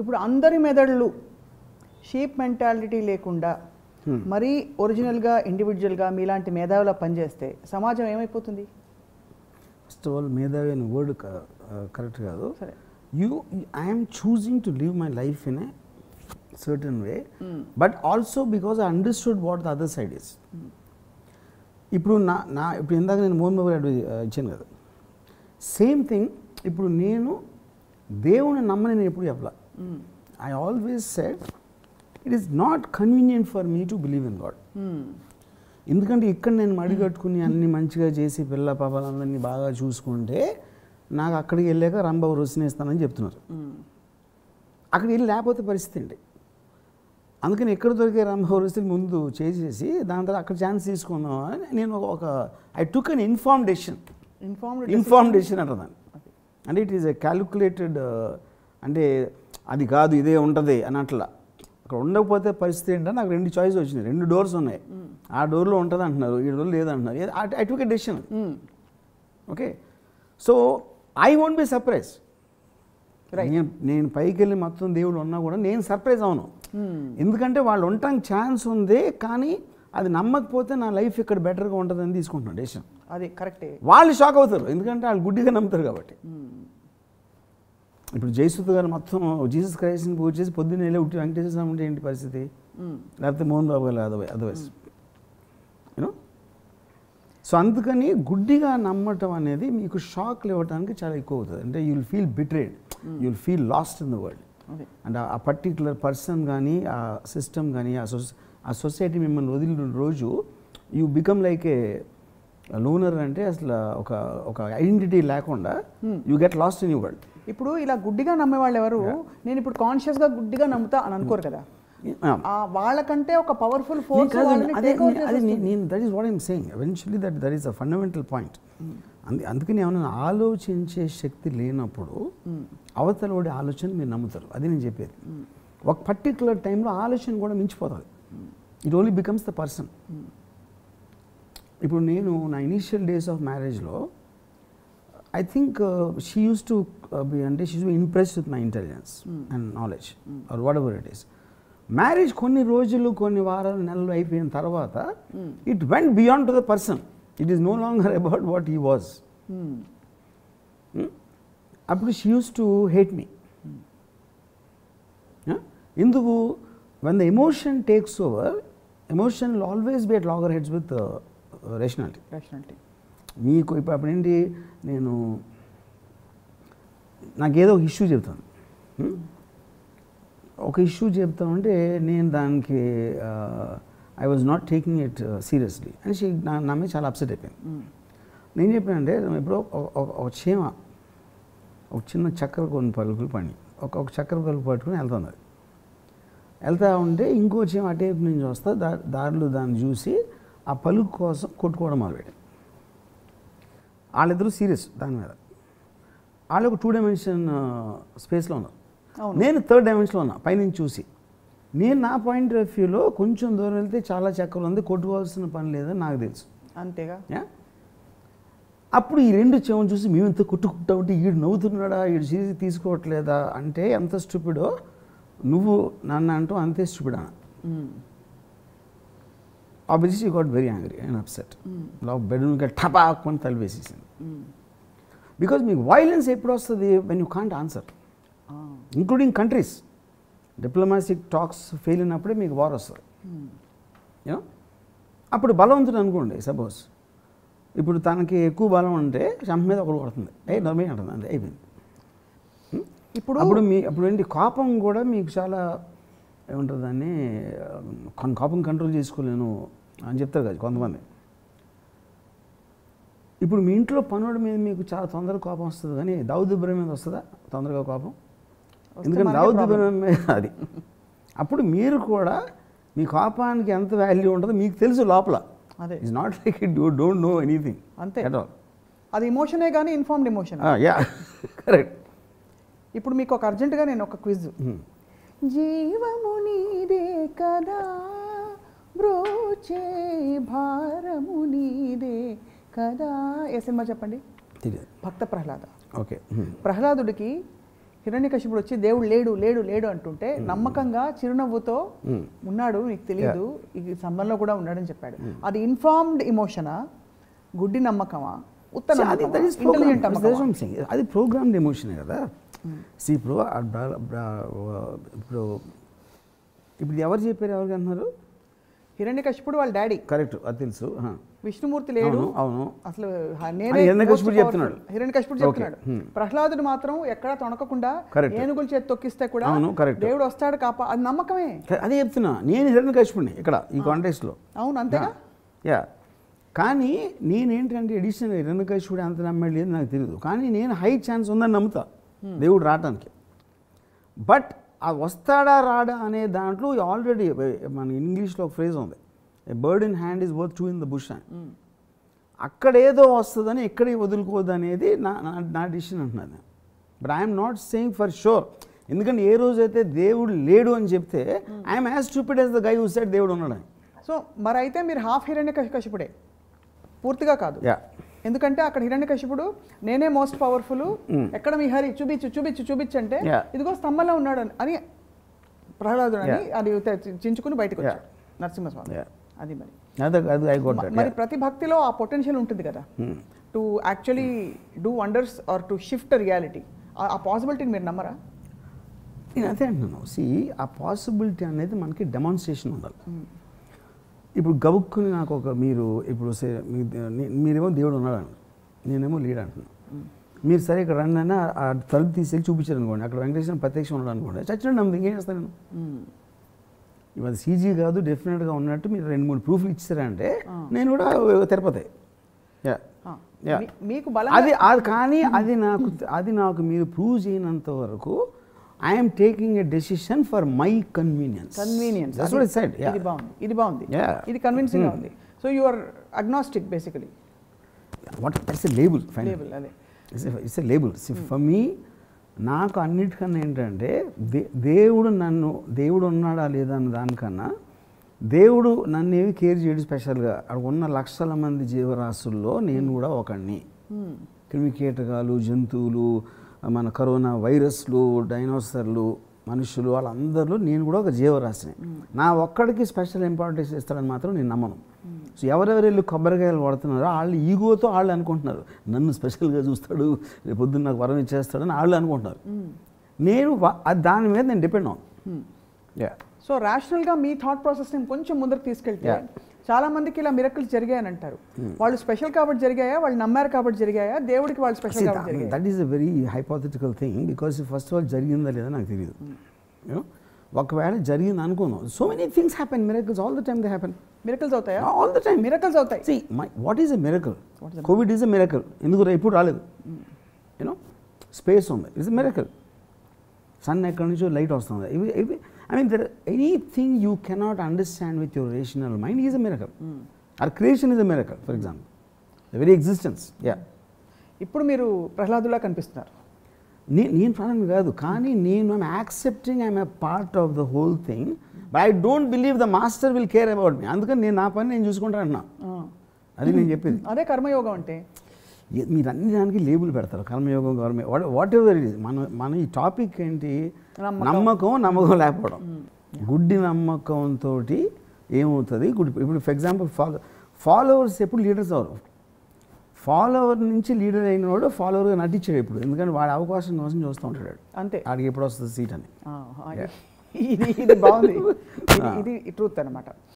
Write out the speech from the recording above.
ఇప్పుడు అందరి మెదళ్ళు sheep mentality లేకుండా మరీ ఒరిజినల్గా ఇండివిజువల్గా మీలాంటి మేధావులా పనిచేస్తే సమాజం ఏమైపోతుంది ఫస్ట్ ఆఫ్ ఆల్ మేధావి అనే వర్డ్ కరెక్ట్ కాదు సరే you I'm choosing to live my life in a certain way but also because I understood what the other side is ఇప్పుడు నా నా ఇప్పుడు ఇందాక నేను మోహన్ బాబు గారు ఇచ్చాను కదా సేమ్ థింగ్ ఇప్పుడు నేను దేవుని నమ్మని నేను ఎప్పుడు చెప్పలా I always said it is not convenient for me to believe in God ఎందుకంటే ఇక్కడ నేను మడిగట్టుకుని అన్ని మంచిగా చేసి పిల్ల పాపాలందరినీ బాగా చూసుకుంటే నాకు అక్కడికి వెళ్ళాక రాంబాబు రుసినేస్తానని చెప్తున్నారు అక్కడికి వెళ్ళి లేకపోతే పరిస్థితి అండి అందుకని ఎక్కడ దొరికే రాంబాబు రుసులు ముందు చేసేసి దాని తర్వాత అక్కడ ఛాన్స్ తీసుకుందాం అని నేను ఒక I took an inform decision informed inform decision అంటుందని అంటే ఇట్ ఈస్ ఎ క్యాలిక్యులేటెడ్ అంటే అది కాదు ఇదే ఉంటుంది అని అట్లా అక్కడ ఉండకపోతే పరిస్థితి ఏంటంటే నాకు రెండు చాయిస్ వచ్చినాయి రెండు డోర్స్ ఉన్నాయి ఆ డోర్లో ఉంటుంది అంటున్నారు ఈ డోర్లో లేదంటున్నారు I took a decision okay so I won't be surprise Right. నేను నేను పైకి వెళ్ళి మొత్తం దేవుడు ఉన్నా కూడా నేను సర్ప్రైజ్ అవును ఎందుకంటే వాళ్ళు ఉండటానికి ఛాన్స్ ఉంది కానీ అది నమ్మకపోతే నా లైఫ్ ఇక్కడ బెటర్గా ఉంటుందని తీసుకుంటున్నాను డెసిషన్ అది కరెక్టే వాళ్ళు షాక్ అవుతారు ఎందుకంటే వాళ్ళు గుడ్డిగా నమ్ముతారు కాబట్టి ఇప్పుడు జయసుత్ గారు మొత్తం జీసస్ క్రైస్ట్ని పూజ చేసి పొద్దున్న వెళ్ళి ఉట్టి వెంకటేశ్వర స్వామి ఉంటే ఏంటి పరిస్థితి లేకపోతే మోహన్ బాబు గారు అదవై అదర్వైజ్ యూనో సో అందుకని గుడ్డిగా నమ్మటం అనేది మీకు షాక్లు ఇవ్వడానికి చాలా ఎక్కువ అవుతుంది అంటే you will feel betrayed you will feel lost in the world అదే అండ్ ఆ పర్టికులర్ పర్సన్ కానీ ఆ సిస్టమ్ కానీ ఆ సొసై ఆ సొసైటీ మిమ్మల్ని వదిలిన రోజు you become like a loner అంటే అసలు ఒక ఒక ఐడెంటిటీ లేకుండా you get lost in you world ఇప్పుడు ఇలా గుడ్డిగా నమ్మే వాళ్ళు ఎవరు నేను ఇప్పుడు కాన్షియస్ గా గుడ్డిగా నమ్ముతా అని అనుకోరు కదా ఆ వాళ్ళకంటే ఒక పవర్ఫుల్ ఫోర్స్ అదే అదే నే- నేను that is what I'm saying eventually that that is a fundamental point అందు అందుకని ఏమన్నా ఆలోచించే శక్తి లేనప్పుడు అవతల వాడి ఆలోచన మీరు నమ్ముతారు అది నేను చెప్పేది ఒక పర్టికులర్ టైంలో ఆలోచన కూడా మించిపోతుంది it only becomes the person ఇప్పుడు నేను నా ఇనీషియల్ డేస్ ఆఫ్ మ్యారేజ్లో I think she use to be అంటే she impress with my intelligence and knowledge or whatever it is marriage కొన్ని రోజులు కొన్ని వారాలు నెలలు అయిపోయిన తర్వాత it went beyond to the person it is no longer about what he was అప్పుడు she use to hate me ఎందుకు when the emotion takes over emotion always be at loggerheads with rationality rationality మీకు ఇప్పుడు అప్పుడు ఏంటి నేను నాకేదో ఒక issue చెప్తాను హ్మ్? ఒక ఇష్యూ చెప్తామంటే నేను దానికి I was not taking it seriously అని షీ నా నా మీద చాలా అప్సెట్ అయిపోయింది నేను చెప్పానంటే ఇప్పుడు ఒక- ఒక- ఒక చీమ ఒక చిన్న చక్కెర కొన్ని పలుకులు పని ఒక ఒక చక్కెర పలుకు పట్టుకుని వెళ్తుంది అది వెళ్తా ఉంటే ఇంకో చీమ అటేపు నుంచి వస్తా దా దారిలో దాన్ని చూసి ఆ పలుకు కోసం కొట్టుకోవడం మొదలుపెట్టింది వాళ్ళిద్దరూ సీరియస్ దాని మీద వాళ్ళు ఒక టూ డైమెన్షన్ స్పేస్లో ఉన్నారు అవును. నేను థర్డ్ డైమెన్షన్లో ఉన్నా పైనుంచి చూసి నేను నా పాయింట్ ఆఫ్ వ్యూలో కొంచెం దూరం వెళ్తే చాలా చక్కెర ఉంది కొట్టుకోవాల్సిన పని లేదని నాకు తెలుసు అంతేగా యా? అప్పుడు ఈ రెండు చెవులు చూసి మేము ఎంత కొట్టుకుంటా ఉంటే ఈడు నవ్వుతున్నాడా ఈడు చేసి తీసుకోవట్లేదా అంటే ఎంత స్టూపిడో నువ్వు నన్ను అంటూ అంతే స్టూపిడ్ అన్న obviously got very angry and upset love బెడ్రూమ్కి టపాక్ తలివేసేసింది బికాజ్ మీకు వైలెన్స్ ఎప్పుడు వస్తుంది when you can't answer including countries diplomatic talks fail అయినప్పుడే మీకు వార్ వస్తుంది యూనో అప్పుడు బలవంతుడు అనుకోండి సపోజ్ ఇప్పుడు తనకి ఎక్కువ బలం ఉంటే చంప మీద ఒకడు కొడుతుంది ఏ నర్మే అంటుంది అంతే అయిపోయింది ఇప్పుడు అప్పుడు మీ అప్పుడు ఏంటి కోపం కూడా మీకు చాలా ఏమంటారు దాన్ని కొన్- కోపం కంట్రోల్ చేసుకోలేను అని చెప్తారు కదా కొంతమంది ఇప్పుడు మీ ఇంట్లో పనుడి మీద మీకు చాలా తొందరగా కోపం వస్తుంది కానీ దావుద్ ఇబ్రహీం మీద వస్తుందా తొందరగా కోపం వస్తే ఎందుకంటే మనకే దావుద్ problem. ఇబ్రహీం మీద అది అప్పుడు మీరు కూడా మీ కోపానికి ఎంత వాల్యూ ఉంటుందో మీకు తెలుసు లోపల అదే it's not like it you don't know anything అంతే. అట్ ఆల్ అది ఇమోషనే కానీ ఇన్ఫార్మ్డ్ ఇమోషన్ యా కరెక్ట్ ఇప్పుడు మీకు ఒక అర్జెంటుగా నేను ఒక క్విజ్ జీవము నీదే కదా బ్రోచే భారము నీదే కదా ఏ సినిమా చెప్పండి తెలియదు భక్త ప్రహ్లాద ఓకే ప్రహ్లాదుడికి హిరణ్యకశిపుడు వచ్చి దేవుడు లేడు లేడు లేడు అంటుంటే నమ్మకంగా చిరునవ్వుతో Hmm. ఉన్నాడు నీకు తెలియదు ఈ సంబంధంలో కూడా ఉన్నాడని చెప్పాడు అది ఇన్ఫార్మ్డ్ ఇమోషనా గుడ్డి నమ్మకమా ఉత్త See, అది that is program. Intelligent That's what I'm saying. అది ప్రోగ్రామ్డ్ ఎమోషన్ కదా సి ఇప్పుడు ఆ బ్ర- బ్ర- ఇప్పుడు ఇప్పుడు ఎవరు చెప్పారు ఎవరికి అంటున్నారు హిరణ్యకశిపుడు వాళ్ళ డాడీ కరెక్ట్ అది తెలుసు హ. విష్ణుమూర్తి లేడు అవును అవును అసలు హ- అని నేనే హిరణ్యకశిపుడు most చెప్తున్నాడు. powerful. హిరణ్యకశిపుడు Okay. చెప్తున్నాడు Hmm. ప్రహ్లాదుడు మాత్రం ఎక్కడా తొణకకుండా Correct. ఏనుగుల చేతి తొక్కిస్తే కూడా అవును, correct. దేవుడు వస్తాడు కాపా అది నమ్మకమే అదే చెప్తున్నా నేను హిరణ్య కశిపుడిని ఇక్కడ ఈ కాంటెక్స్లో అవును అంతేగా యా కానీ నేనేంటంటే ఎడిషనల్ హిరణ్యకశిపుడు అంత నమ్మేది లేదు నాకు తెలియదు కానీ నేను హై ఛాన్స్ ఉందని నమ్ముతా దేవుడు రావటానికి బట్ ఆ వస్తాడా రాడా అనే దాంట్లో ఆల్రెడీ మన ఇంగ్లీష్లో ఒక ఫ్రేజ్ ఉంది a bird in hand is worth two in the bush hand అక్కడ ఏదో వస్తుందని ఎక్కడే వదులుకోదు అనేది నా నా- నా డిసిషన్ అంటున్నాను but I'm not saying for sure ఎందుకంటే ఏ రోజైతే దేవుడు లేడు అని చెప్తే I'm as stupid as the guy who said దేవుడు ఉన్నాడని సో మరి అయితే మీరు హాఫ్ హిరణ్య కశిపుడే పూర్తిగా కాదు యా ఎందుకంటే అక్కడ హిరణ్య కశిపుడు నేనే మోస్ట్ పవర్ఫుల్ ఎక్కడ మీ హరి చూపించు చూపించు చూపించు అంటే Yeah. ఇదిగో స్తంభంలో ఉన్నాడు అని- అని ప్రహ్లాదుడు అని అది తె- చించుకుని బయటకు వచ్చాడు నరసింహస్వామి Yeah. అది మరి అది అది ఐ గోట్ మ- మరి ప్రతి భక్తిలో ఆ పొటెన్షియల్ ఉంటుంది కదా to actually do wonders or to shift reality ఆ పాసిబిలిటీని మీరు నమ్మరా నేను అదే అంటున్నాను సి ఆ పాసిబిలిటీ అనేది మనకి డెమాన్స్ట్రేషన్ ఉండాలి ఇప్పుడు గబుక్కుని నాకు ఒక మీరు ఇప్పుడు సే- మీ- నే- మీరేమో దేవుడు ఉన్నాడు అన్నారు. నేనేమో లీడ్ అంటున్నాను మీరు సరే ఇక్కడ రండి అని ఆ- ఆ తలుపు తీసుకెళ్ళి చూపించారు అనుకోండి అక్కడ వెంకటేశ్వర ప్రత్యక్షం ఉన్నాడు అనుకోండి చచ్చినట్టు నమ్మదు ఇంకేం చేస్తాను నేను ఇవాళ సీజీ కాదు డెఫినెట్గా ఉన్నట్టు మీరు రెండు మూడు ప్రూఫ్లు ఇచ్చారంటే నేను కూడా తిరుపతి యా ఆ. యా మీ- మీకు బలం అది అది కానీ అది నాకు అది నాకు మీరు ప్రూవ్ చేయనంత వరకు I'm taking a decision for my convenience convenience that's what said ఇది బాగుంది ఇది బాగుంది Yeah. ఇది కన్విన్సింగ్ ఉంది so you are agnostic basically what it's a label fine label అదే it's a label for me నాకు అన్నిటికన్నా ఏంటంటే దే దేవుడు నన్ను దేవుడు ఉన్నాడా లేదా అన్న దానికన్నా దేవుడు నన్ను ఏమి కేర్ చేయడు స్పెషల్గా అక్కడ ఉన్న లక్షల మంది జీవరాశుల్లో నేను కూడా ఒకడిని క్రిమికీటకాలు జంతువులు మన కరోనా వైరస్లు డైనోసర్లు మనుషులు వాళ్ళందరిలో నేను కూడా ఒక జీవరాశిని నా ఒక్కడికి స్పెషల్ ఇంపార్టెన్స్ ఇస్తాడని మాత్రం నేను నమ్మను సో ఎవరెవరు వెళ్ళి కొబ్బరికాయలు పడుతున్నారో వాళ్ళు ఈగోతో వాళ్ళు అనుకుంటున్నారు నన్ను స్పెషల్గా చూస్తాడు రేపు పొద్దున్న నాకు వరం ఇచ్చేస్తాడని వాళ్ళు అనుకుంటున్నారు నేను వా- అది దాని మీద నేను డిపెండ్ అవును యా సో ర్యాషనల్ గా మీ థాట్ ప్రాసెస్ ని కొంచెం ముందరకు తీసుకెళ్తే Yeah. చాలా మందికి ఇలా మిరకల్స్ జరిగాయని అంటారు వాళ్ళు స్పెషల్ కాబట్టి జరిగాయా వాళ్ళు నమ్మారు కాబట్టి జరిగాయా దేవుడికి వాళ్ళు స్పెషల్ కాబట్టి జరిగాయా that is a very hypothetical thing because first of all జరిగిందా లేదా నాకు తెలియదు You know? ఒకవేళ జరిగింది అనుకోను so many things happen miracles all the time they happen miracles అవుతాయా ఆల్ ద టైమ్ మిరకల్స్ అవుతాయి see my what is a miracle Covid is a miracle ఎందుకు రా- ఎప్పుడు రాలేదు యూనో స్పేస్ ఉంది ఇట్స్ ఎ మిరకల్ సన్ ఎక్కడి నుంచో light వస్తుంది ఇవి ఇవి I mean there anything you cannot understand with your rational mind is a miracle or creation is a miracle for example the very existence yeah ఇప్పుడు మీరు ప్రహ్లాదులా కనిపిస్తున్నారు నేను నేను ప్రాణం కాదు కానీ నేను I'm accepting I'm a part of the whole thing but I don't believe the master will care about me అందుకని నేను నా పని నేను చూసుకుంటాను అన్నా ఆ. అది నేను చెప్పేది అదే కర్మయోగం అంటే ఏ- మీరు అన్ని దానికి లేబుల్ పెడతారు కర్మయోగం government what whatever it మన మన ఈ టాపిక్ ఏంటి నమ్మకం. నమ్మకం నమ్మకం లేకపోవడం గుడ్డి నమ్మకంతో ఏమవుతుంది గుడ్ ఇప్పుడు ఫర్ ఎగ్జాంపుల్ ఫాలో ఫాలోవర్స్ ఎప్పుడు లీడర్స్ అవరు ఫాలోవర్ నుంచి లీడర్ అయిన వాడు ఫాలోవర్గా నటించాడు ఇప్పుడు ఎందుకంటే వాడి అవకాశం కోసం చూస్తూ ఉంటాడు అంతే ఆడికి ఎప్పుడు వస్తుంది సీట్ అని ఆ, ఆ, ఇది ఇది బాగుంది ఇది- ఇది ట్రూత్ అనమాట